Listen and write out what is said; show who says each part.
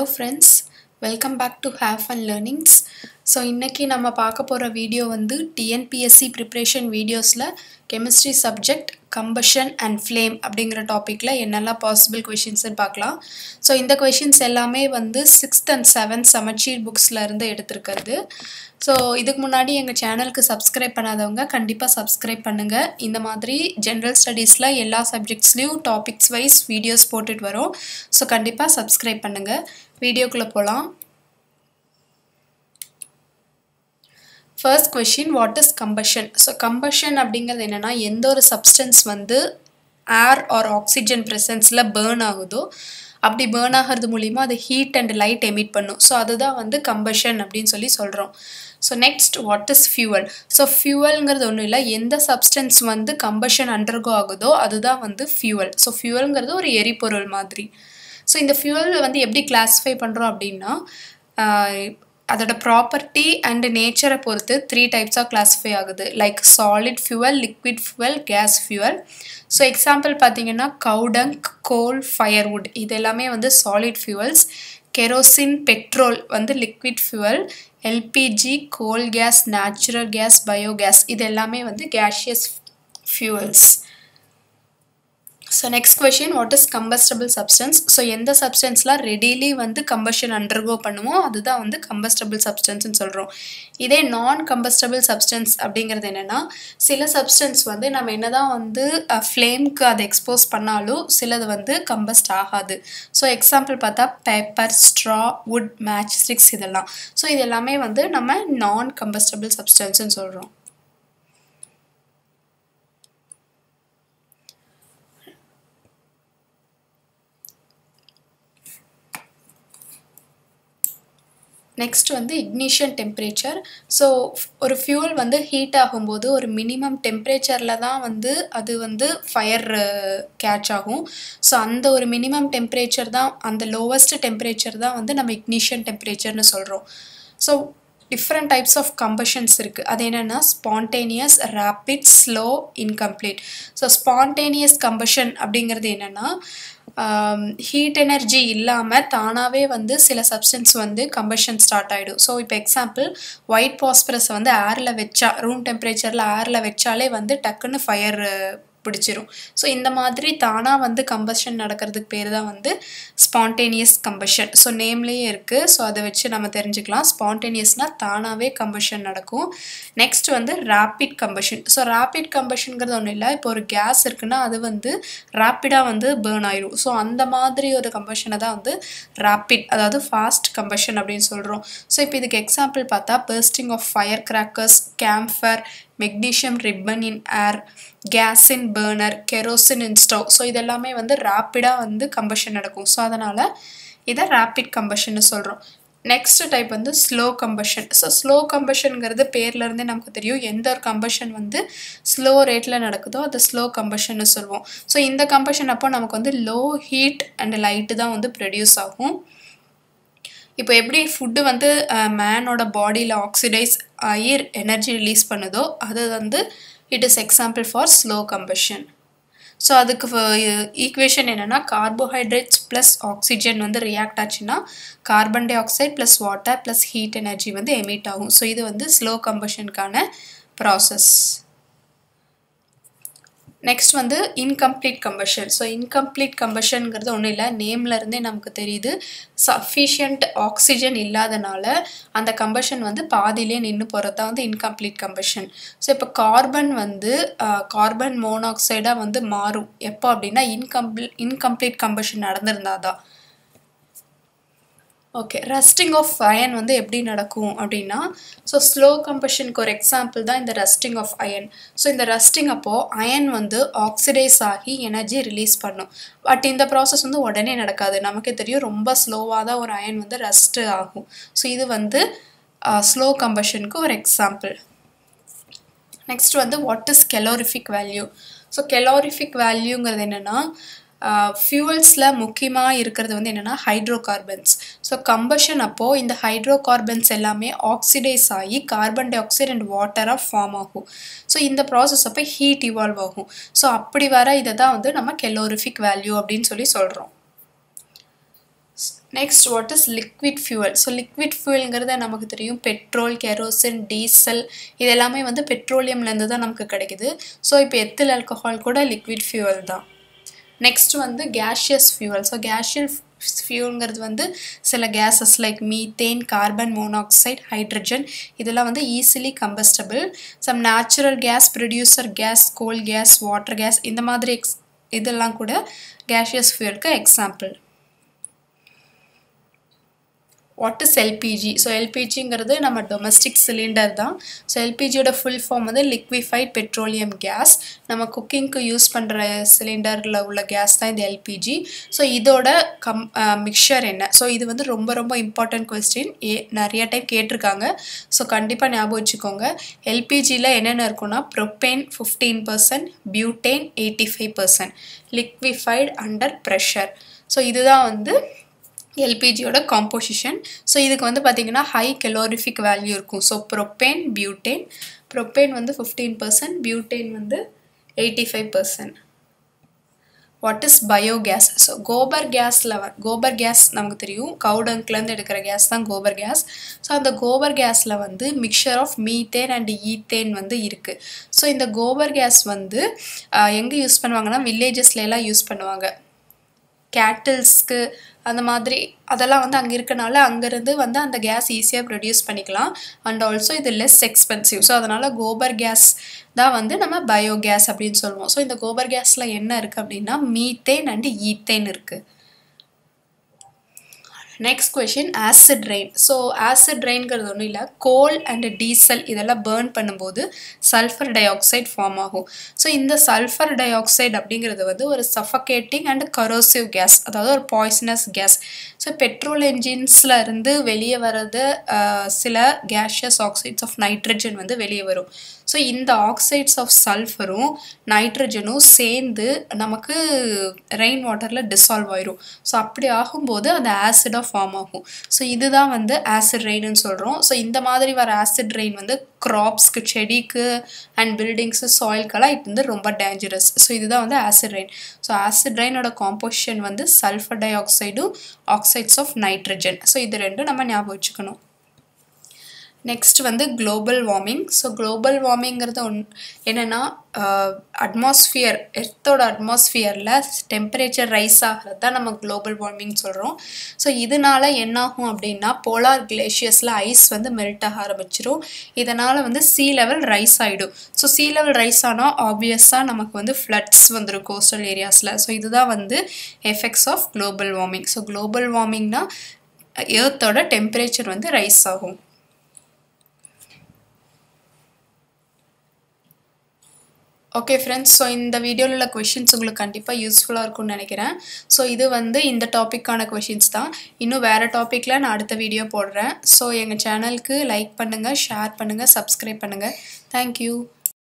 Speaker 1: friends welcome back to have and learnings so இன்றைக்கி நம்ம பார்க்க போகிற வீடியோ வந்து டிஎன்பிஎஸ்சி ப்ரிப்ரேஷன் வீடியோஸில் chemistry subject combustion and flame அப்படிங்கிற டாப்பிக்கில் என்னெல்லாம் பாசிபிள் கொஷின்ஸ்னு பார்க்கலாம் ஸோ இந்த கொஷின்ஸ் எல்லாமே வந்து சிக்ஸ்த் அண்ட் செவன்த் சமச்சீர் புக்ஸில் இருந்து எடுத்திருக்கிறது ஸோ இதுக்கு முன்னாடி எங்கள் சேனலுக்கு சப்ஸ்கிரைப் பண்ணாதவங்க கண்டிப்பாக சப்ஸ்கிரைப் பண்ணுங்கள் இந்த மாதிரி ஜென்ரல் ஸ்டடீஸில் எல்லா சப்ஜெக்ட்ஸ்லேயும் டாபிக்ஸ் வைஸ் வீடியோஸ் போட்டுட்டு வரோம் ஸோ கண்டிப்பாக சப்ஸ்கிரைப் பண்ணுங்கள் வீடியோக்குள்ளே போகலாம் first question what is combustion so combustion அப்படிங்கிறது என்னென்னா எந்த ஒரு சப்ஸ்டன்ஸ் வந்து ஏர் ஆர் ஆக்சிஜன் ப்ரெசன்ஸில் பேர்ன் ஆகுதோ அப்படி பேர்ன் ஆகிறது மூலிமா அது ஹீட் அண்ட் லைட் எமிட் பண்ணும் ஸோ அதுதான் வந்து கம்பஷன் அப்படின்னு சொல்லி சொல்கிறோம் so next what is fuel so ஃபியூவல்ங்கிறது ஒன்றும் இல்லை எந்த சப்ஸ்டன்ஸ் வந்து கம்பஷன் அண்டர்கோ ஆகுதோ அதுதான் வந்து ஃபியூவல் ஸோ ஃபியூவல்ங்கிறது ஒரு எரிபொருள் மாதிரி ஸோ இந்த ஃபியூவல் வந்து எப்படி கிளாஸிஃபை பண்ணுறோம் அப்படின்னா அதோட ப்ராப்பர்ட்டி அண்டு நேச்சரை பொறுத்து த்ரீ டைப்ஸாக கிளாஸிஃபை ஆகுது like solid fuel liquid fuel gas fuel so example பார்த்தீங்கன்னா கவுடங்க் கோல் ஃபயர்வுட் இது எல்லாமே வந்து சாலிட் ஃபியூவல்ஸ் கெரோசின் பெட்ரோல் வந்து liquid fuel LPG coal gas natural gas biogas இது எல்லாமே வந்து gaseous fuels so next question what is combustible substance so எந்த சப்ஸ்டன்ஸ்லாம் ரெடிலி வந்து கம்பஷன் அண்டர்கோ பண்ணுமோ அதுதான் வந்து கம்பஸ்டபிள் சப்ஸ்டன்ஸ்னு சொல்கிறோம் இதே நான் கம்பஸ்டபிள் சப்ஸ்டன்ஸ் அப்படிங்கிறது என்னென்னா சில சப்ஸ்டன்ஸ் வந்து நம்ம என்ன தான் வந்து ஃப்ளேம்க்கு அதை எக்ஸ்போஸ் பண்ணாலும் சிலது வந்து கம்பஸ்ட் ஆகாது ஸோ எக்ஸாம்பிள் பார்த்தா paper straw wood match sticks இதெல்லாம் ஸோ இது எல்லாமே வந்து நம்ம நான் கம்பஸ்டபிள் சப்ஸ்டன்ஸ்னு சொல்கிறோம் நெக்ஸ்ட் வந்து இக்னிஷன் டெம்பரேச்சர் ஸோ ஒரு ஃபியூல் வந்து ஹீட் ஆகும்போது ஒரு மினிமம் டெம்பரேச்சரில் தான் வந்து அது வந்து ஃபயர் கேட்ச் ஆகும் ஸோ அந்த ஒரு மினிமம் டெம்பரேச்சர் தான் அந்த லோவஸ்ட் டெம்பரேச்சர் தான் வந்து நம்ம இக்னிஷன் டெம்பரேச்சர்னு சொல்கிறோம் so different types of combustions இருக்குது அது என்னென்னா spontaneous rapid slow incomplete so spontaneous combustion அப்படிங்கிறது என்னென்னா ஹீட் எனர்ஜி இல்லாமல் தானாகவே வந்து சில சப்ஸ்டன்ஸ் வந்து கம்பஷன் ஸ்டார்ட் ஆகிடும் ஸோ இப்போ எக்ஸாம்பிள் ஒயிட் பாஸ்பரஸை வந்து ஏரில் வச்சா ரூம் டெம்பரேச்சரில் ஏரில் வச்சாலே வந்து டக்குன்னு ஃபயர் பிடிச்சிரும் ஸோ இந்த மாதிரி தானாக வந்து கம்பஷன் நடக்கிறதுக்கு பேர் தான் வந்து ஸ்பான்டேனியஸ் கம்பஷன் ஸோ நேம்லேயே இருக்குது ஸோ அதை வச்சு நம்ம தெரிஞ்சுக்கலாம் ஸ்பான்டேனியஸ்னால் தானாகவே கம்பஷன் நடக்கும் நெக்ஸ்ட் வந்து ரேப்பிட் கம்பஷன் ஸோ ரேப்பிட் கம்பஷனுங்கிறது ஒன்றும் இல்லை இப்போ ஒரு கேஸ் இருக்குன்னா அது வந்து ரேப்பிடாக வந்து பேர்ன் ஆயிடும் ஸோ அந்த மாதிரி ஒரு கம்பஷனை தான் வந்து ரேப்பிட் அதாவது ஃபாஸ்ட் கம்பஷன் அப்படின்னு சொல்கிறோம் ஸோ இப்போ இதுக்கு எக்ஸாம்பிள் பார்த்தா bursting of fire crackers camphor magnesium ribbon in air gas in burner kerosene in stove so இதெல்லாமே வந்து ரேப்பிடாக வந்து கம்பஷன் நடக்கும் ஸோ அதனால் இதை ரேப்பிட் கம்பஷன்னு சொல்கிறோம் நெக்ஸ்ட் டைப் வந்து ஸ்லோ கம்பஷன் ஸோ ஸ்லோ கம்பஷனுங்கிறது பேர்லேருந்தே நமக்கு தெரியும் எந்த ஒரு கம்பஷன் வந்து ஸ்லோ ரேட்டில் நடக்குதோ அது ஸ்லோ கம்பஷன்னு சொல்லுவோம் ஸோ இந்த கம்பஷன் அப்போ நமக்கு வந்து லோ ஹீட் அண்ட் லைட்டு தான் வந்து ப்ரொடியூஸ் ஆகும் இப்போ எப்படி ஃபுட்டு வந்து மேனோட பாடியில் ஆக்சிடைஸ் ஆகி எனர்ஜி ரிலீஸ் பண்ணுதோ அது வந்து it is example for slow combustion so அதுக்கு ஈக்குவேஷன் என்னென்னா கார்போஹைட்ரேட்ஸ் ப்ளஸ் ஆக்சிஜன் வந்து ரியாக்ட் ஆச்சுன்னா carbon dioxide plus water plus heat energy வந்து எமிட் ஆகும் ஸோ இது வந்து ஸ்லோ கம்பஷனுக்கான ப்ராசஸ் நெக்ஸ்ட் வந்து இன்கம்ப்ளீட் கம்பஷன் ஸோ இன்கம்ப்ளீட் கம்பஷனுங்கிறது ஒன்றும் இல்லை நேம்லேருந்தே நமக்கு தெரியுது சஃபிஷியண்ட் ஆக்சிஜன் இல்லாதனால அந்த கம்பஷன் வந்து பாதியிலே நின்று போகிறது தான் வந்து இன்கம்ப்ளீட் கம்பஷன் ஸோ இப்போ கார்பன் வந்து கார்பன் மோனாக்சைடாக வந்து மாறும் எப்போ அப்படின்னா இன்கம்ப்ளீ இன்கம்ப்ளீட் கம்பஷன் நடந்திருந்தா தான் ஓகே ரஸ்டிங் ஆஃப் அயன் வந்து எப்படி நடக்கும் அப்படின்னா ஸோ ஸ்லோ கம்பஷனுக்கு ஒரு எக்ஸாம்பிள் தான் இந்த ரஸ்டிங் ஆஃப் அயன் ஸோ இந்த ரஸ்டிங் அப்போது அயன் வந்து ஆக்சிடைஸ் ஆகி எனர்ஜி ரிலீஸ் பண்ணும் பட் இந்த ப்ராசஸ் வந்து உடனே நடக்காது நமக்கே தெரியும் ரொம்ப ஸ்லோவாக தான் ஒரு அயன் வந்து ரஸ்ட்டு ஆகும் ஸோ இது வந்து ஸ்லோ கம்பஷனுக்கு ஒரு எக்ஸாம்பிள் நெக்ஸ்ட் வந்து what is calorific value so calorific வேல்யூங்கிறது என்னென்னா ஃபியூவல்ஸில் முக்கியமாக இருக்கிறது வந்து என்னென்னா ஹைட்ரோ கார்பன்ஸ் ஸோ கம்பஷன் அப்போது இந்த ஹைட்ரோ கார்பன்ஸ் எல்லாமே ஆக்சிடைஸ் ஆகி கார்பன் டை ஆக்சைடு அண்ட் வாட்டராக ஃபார்ம் ஆகும் ஸோ இந்த ப்ராசஸ் அப்போ ஹீட் இவால்வ் ஆகும் ஸோ அப்படி வர இதை தான் வந்து நம்ம கெலோரிஃபிக் வேல்யூ அப்படின்னு சொல்லி சொல்கிறோம் next what is liquid fuel so liquid ஃபியூவல்ங்கிறது நமக்கு தெரியும் பெட்ரோல் கெரோசின் டீசல் இது எல்லாமே வந்து பெட்ரோலியம்லேருந்து தான் நமக்கு கிடைக்குது ஸோ இப்போ எத்தில் ஆல்கஹால் கூட லிக்விட் ஃபியூவல் தான் நெக்ஸ்ட் வந்து கேஷியஸ் ஃபியூவல் ஸோ கேஷியஸ் ஃபியூல்ங்கிறது வந்து சில gases like methane carbon monoxide hydrogen இதெல்லாம் வந்து easily combustible some natural gas producer gas coal gas water gas இந்த மாதிரி எக்ஸ் இதெல்லாம் கூட கேஷியஸ் ஃபியூலுக்கு example what is LPG so எல்பிஜிங்கிறது நம்ம டொமஸ்டிக் சிலிண்டர் தான் ஸோ எல்பிஜியோட ஃபுல் ஃபார்ம் வந்து லிக்விஃபைட் பெட்ரோலியம் கேஸ் நம்ம குக்கிங்க்கு யூஸ் பண்ணுற சிலிண்டரில் உள்ள கேஸ் தான் இந்த எல்பிஜி ஸோ இதோட கம் மிக்சர் என்ன ஸோ இது வந்து ரொம்ப ரொம்ப இம்பார்ட்டன்ட் கொஸ்டின் ஏ நிறைய டைம் கேட்டிருக்காங்க ஸோ கண்டிப்பாக ஞாபகம் வச்சுக்கோங்க எல்பிஜியில் என்னென்ன இருக்குன்னா propane fifteen percent butane eighty five percent liquefied under pressure so இதுதான் வந்து எல்பிஜியோட காம்போசிஷன் ஸோ இதுக்கு வந்து பார்த்திங்கன்னா ஹை கெலோரிஃபிக் வேல்யூ இருக்கும் ஸோ ப்ரொப்பேன் பியூட்டேன் ப்ரொப்பேன் வந்து ஃபிஃப்டீன் பர்சன்ட் பியூட்டேன் வந்து eighty five percent what is biogas so gobar கேஸில் கோபர் கேஸ் நமக்கு தெரியும் கவுடங்க்லேருந்து எடுக்கிற கேஸ் தான் கோபர் கேஸ் ஸோ அந்த கோபர் கேஸில் வந்து mixture of methane and ethane வந்து இருக்குது ஸோ இந்த கோபர் கேஸ் வந்து எங்கே யூஸ் பண்ணுவாங்கன்னா வில்லேஜஸ்லாம் யூஸ் பண்ணுவாங்க கேட்டில்ஸ்க்கு அந்த மாதிரி அதெல்லாம் வந்து அங்கே இருக்கனால அங்கேருந்து வந்து அந்த கேஸ் ஈஸியாக ப்ரொடியூஸ் பண்ணிக்கலாம் அண்ட் ஆல்சோ இது லெஸ் எக்ஸ்பென்சிவ் ஸோ அதனால் கோபர் கேஸ் தான் வந்து நம்ம பயோ கேஸ் அப்படின்னு சொல்லுவோம் ஸோ இந்த கோபர் கேஸில் என்ன இருக்குது அப்படின்னா மீத்தேன் அண்டு ஈத்தேன் இருக்குது next question acid rain so acid ரெயின்கிறது ஒன்றும் இல்லை கோல் அண்ட் டீசல் இதெல்லாம் பேர்ன் பண்ணும்போது சல்ஃபர் டை ஆக்சைடு ஃபார்ம் ஆகும் ஸோ இந்த சல்ஃபர் டை ஆக்சைடு அப்படிங்கிறது வந்து ஒரு சஃபகேட்டிங் அண்ட் கரோசிவ் கேஸ் அதாவது ஒரு பாய்சனஸ் கேஸ் ஸோ பெட்ரோல் என்ஜின்ஸில் இருந்து வெளியே வர்றது சில கேஷியஸ் ஆக்சைட்ஸ் ஆஃப் நைட்ரஜன் வந்து வெளியே வரும் ஸோ இந்த ஆக்சைட்ஸ் ஆஃப் சல்ஃபரும் நைட்ரஜனும் சேர்ந்து நமக்கு ரெயின் வாட்டரில் டிசால்வ் ஆயிரும் ஸோ அப்படி ஆகும்போது அந்த ஆசிடாக ஃபார்ம் ஆகும் ஸோ இதுதான் வந்து ஆசிட் ரெயின்னு சொல்கிறோம் ஸோ இந்த மாதிரி வர ஆசிட் ரெயின் வந்து க்ராப்ஸ்க்கு செடிக்கு அண்ட் பில்டிங்ஸு சாயில்க்கெல்லாம் இது வந்து ரொம்ப டேஞ்சரஸ் ஸோ இதுதான் வந்து ஆசிட் ரெயின் ஸோ ஆசிட் ரெயினோட காம்போசிஷன் வந்து சல்ஃபர் டை ஆக்சைடும் ஆக்சைட்ஸ் ஆஃப் நைட்ரஜன் ஸோ இது ரெண்டும் நம்ம ஞாபகம் வச்சுக்கணும் நெக்ஸ்ட் வந்து குளோபல் வார்மிங் ஸோ குளோபல் வார்மிங்கிறது ஒன் என்னென்னா அட்மாஸ்ஃபியர் எர்த்தோட அட்மாஸ்ஃபியரில் டெம்பரேச்சர் ரைஸ் ஆகிறது தான் நம்ம குளோபல் வார்மிங் சொல்கிறோம் ஸோ இதனால் என்னாகும் அப்படின்னா போலார் கிளேஷியஸில் ஐஸ் வந்து மெல்ட் ஆக ஆரம்பிச்சிரும் இதனால் வந்து சீ லெவல் ரைஸ் ஆகிடும் ஸோ சீ லெவல் ரைஸ் ஆனால் ஆப்வியஸாக நமக்கு வந்து ஃப்ளட்ஸ் வந்துடும் கோஸ்டல் ஏரியாஸில் ஸோ இதுதான் வந்து effects of global warming so global வார்மிங்னா எர்த்தோட டெம்பரேச்சர் வந்து ரைஸ் ஆகும் ஓகே ஃப்ரெண்ட்ஸ் ஸோ இந்த வீடியோவில் உள்ள கொஷின்ஸ் உங்களுக்கு கண்டிப்பாக யூஸ்ஃபுல்லாக இருக்கும்னு நினைக்கிறேன் ஸோ இது வந்து இந்த டாப்பிக்கான கொஷின்ஸ் தான் இன்னும் வேறு டாப்பிக்கில் நான் அடுத்த வீடியோ போடுறேன் ஸோ எங்கள் சேனலுக்கு லைக் பண்ணுங்கள் ஷேர் பண்ணுங்கள் சப்ஸ்கிரைப் பண்ணுங்கள் தேங்க்யூ